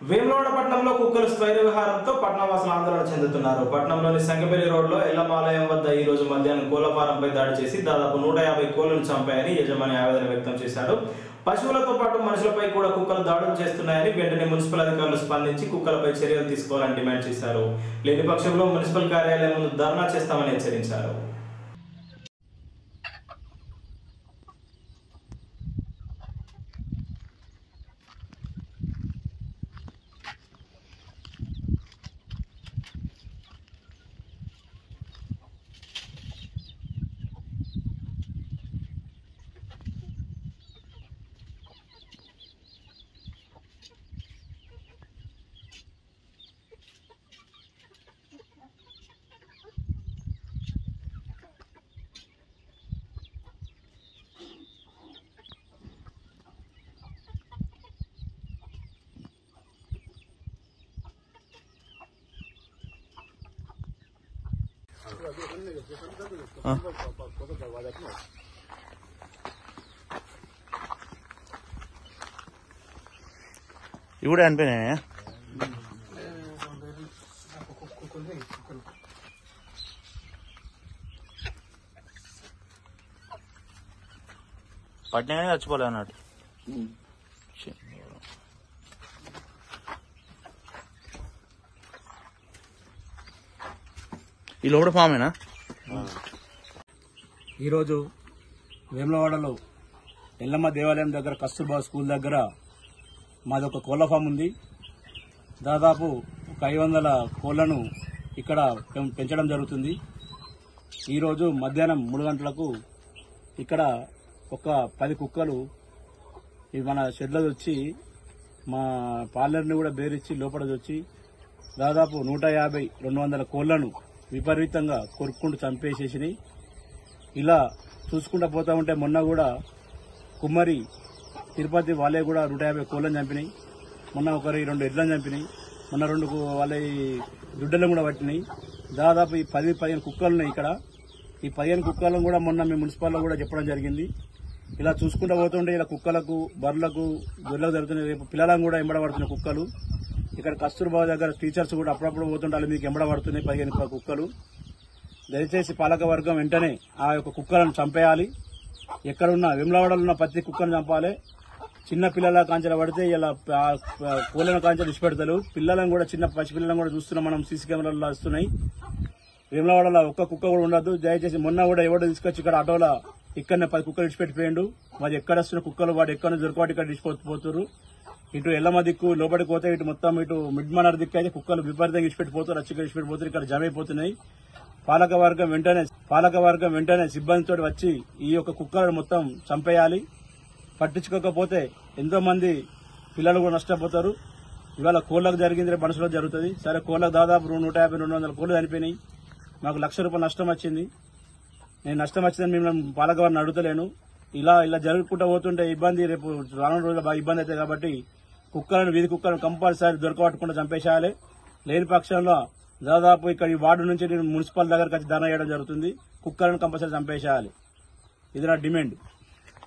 వేములవాడ పట్టణంలో కుక్కలు స్వైర విహారంతో పట్టణవాసులు ఆందోళన చెందుతున్నారు పట్టణంలోని సంగపల్లి రోడ్లో ఎల్లమాలయం వద్ద ఈ రోజు మధ్యాహ్నం కోళ్ల ఫారంపై దాడి చేసి దాదాపు నూట యాభై కోళ్లను చంపాయని యజమాని ఆవేదన వ్యక్తం చేశాడు పశువులతో పాటు మనుషులపై కూడా కుక్కలు దాడులు చేస్తున్నాయని వెంటనే మున్సిపల్ అధికారులు స్పందించి కుక్కలపై చర్యలు తీసుకోవాలని డిమాండ్ చేశారు లేని పక్షంలో మున్సిపల్ కార్యాలయం ముందు ధర్నా చేస్తామని హెచ్చరించారు ఇవి కూడా అనిపోయినాయా పట్టినా కానీ చచ్చిపోలే అన్నట్టు ఛీ. ఈ లోపల ఫామేనా ఈరోజు వేములవాడలో ఎల్లమ్మ దేవాలయం దగ్గర కస్తూర్బా స్కూల్ దగ్గర మాది ఒక కోళ్ల ఫామ్ ఉంది దాదాపు ఒక ఐదు వందల కోళ్లను ఇక్కడ పెం- పెంచడం జరుగుతుంది ఈరోజు మధ్యాహ్నం మూడు గంటలకు ఇక్కడ ఒక పది కుక్కలు ఇవి మన షెడ్లో వచ్చి మా పార్లర్ని కూడా బేరిచ్చి లోపల వచ్చి దాదాపు నూట యాభై రెండు వందల కోళ్లను విపరీతంగా కొరుక్కుంటూ చంపేసేసినాయి ఇలా చూసుకుంటా పోతా ఉంటే మొన్న కూడా కుమ్మరి తిరుపతి వాళ్ళే కూడా నూట యాభై కోళ్ళని చంపినాయి మొన్న ఒకరి రెండు ఎడ్లను చంపినాయి మొన్న రెండు కు- వాళ్ళ ఈ దుడ్డలను కూడా పట్టినాయి దాదాపు ఈ పది పదిహేను కుక్కలు ఉన్నాయి ఇక్కడ ఈ పదిహేను కుక్కలను కూడా మొన్న మేము మున్సిపాల్లో కూడా చెప్పడం జరిగింది ఇలా చూసుకుంటూ పోతుంటే ఇలా కుక్కలకు బర్రెలకు గొర్రెలకు జరుగుతున్నాయి రేపు పిల్లలను కూడా ఎంబడబడుతున్నాయి కుక్కలు ఇక్కడ కస్తూర్బా దగ్గర టీచర్స్ కూడా అప్పుడప్పుడు పోతుంటే వాళ్ళు మీకు ఎంబడబడుతున్నాయి పదిహేను కుక్కలు దయచేసి పాలక వర్గం వెంటనే ఆ యొక్క కుక్కలను చంపేయాలి ఎక్కడున్న విమలవాడలో ఉన్న ప్రతి కుక్కను చంపాలి చిన్న పిల్లల కాంచెలు పడితే ఇలా కోళ్ళను కాంచెలు ఇచ్చిపెడతారు పిల్లలను కూడా చిన్న పసి పిల్లలను కూడా చూస్తున్నాం మనం సీసీ కెమెరాల్లో వస్తున్నాయి విమలవాడలో ఒక్క కుక్క కూడా ఉండదు దయచేసి మొన్న కూడా ఎవడో తీసుకొచ్చి ఇక్కడ ఆటోలో ఇక్కడనే పది కుక్కలు ఇచ్చిపెట్టిపోయిండు వాడు ఎక్కడ వస్తున్న కుక్కలు వాడు ఎక్కడ దొరకవాటి ఇక్కడ ఇచ్చిపోతున్నారు ఇటు ఎల్లమ్మ దిక్కు లోపలికి పోతే ఇటు మొత్తం ఇటు మిడ్ మనర్ దిక్కు అయితే కుక్కలు విపరీతంగా ఇచ్చిపెట్టిపోతారు రచ్చిగా ఇచ్చిపెట్టిపోతారు ఇక్కడ జమ అయిపోతున్నాయి పాలక వర్గం వెంటనే పాలక వర్గం వెంటనే సిబ్బందితో వచ్చి ఈ యొక్క కుక్కలను మొత్తం చంపేయాలి పట్టించుకోకపోతే ఎంతో మంది పిల్లలు కూడా నష్టపోతారు ఇవాళ కోళ్ళకు జరిగింది రేపు మనుషులకు జరుగుతుంది సరే కోళ్ళకు దాదాపు రెండు నూట యాభై రెండు వందల కోళ్ళు చనిపోయినాయి మాకు లక్ష రూపాయలు నష్టం వచ్చింది నేను నష్టం వచ్చిందని మిమ్మల్ని పాలకవర్ని అడుగుతలేను ఇలా ఇలా జరుగుకుంటూ పోతుంటే ఇబ్బంది రేపు రానున్న రోజుల్లో బాగా ఇబ్బంది అవుతాయి కాబట్టి కుక్కలను వీధి కుక్కలను కంపల్సరీ దొరకబట్టకుండా చంపేసేయాలి లేని పక్షంలో దాదాపు ఇక్కడ ఈ వార్డు నుంచి నేను మున్సిపల్ దగ్గరకు వచ్చి ధర్నా చేయడం జరుగుతుంది కుక్కలను కంపల్సరీ చంపేసేయాలి ఇది నా డిమాండ్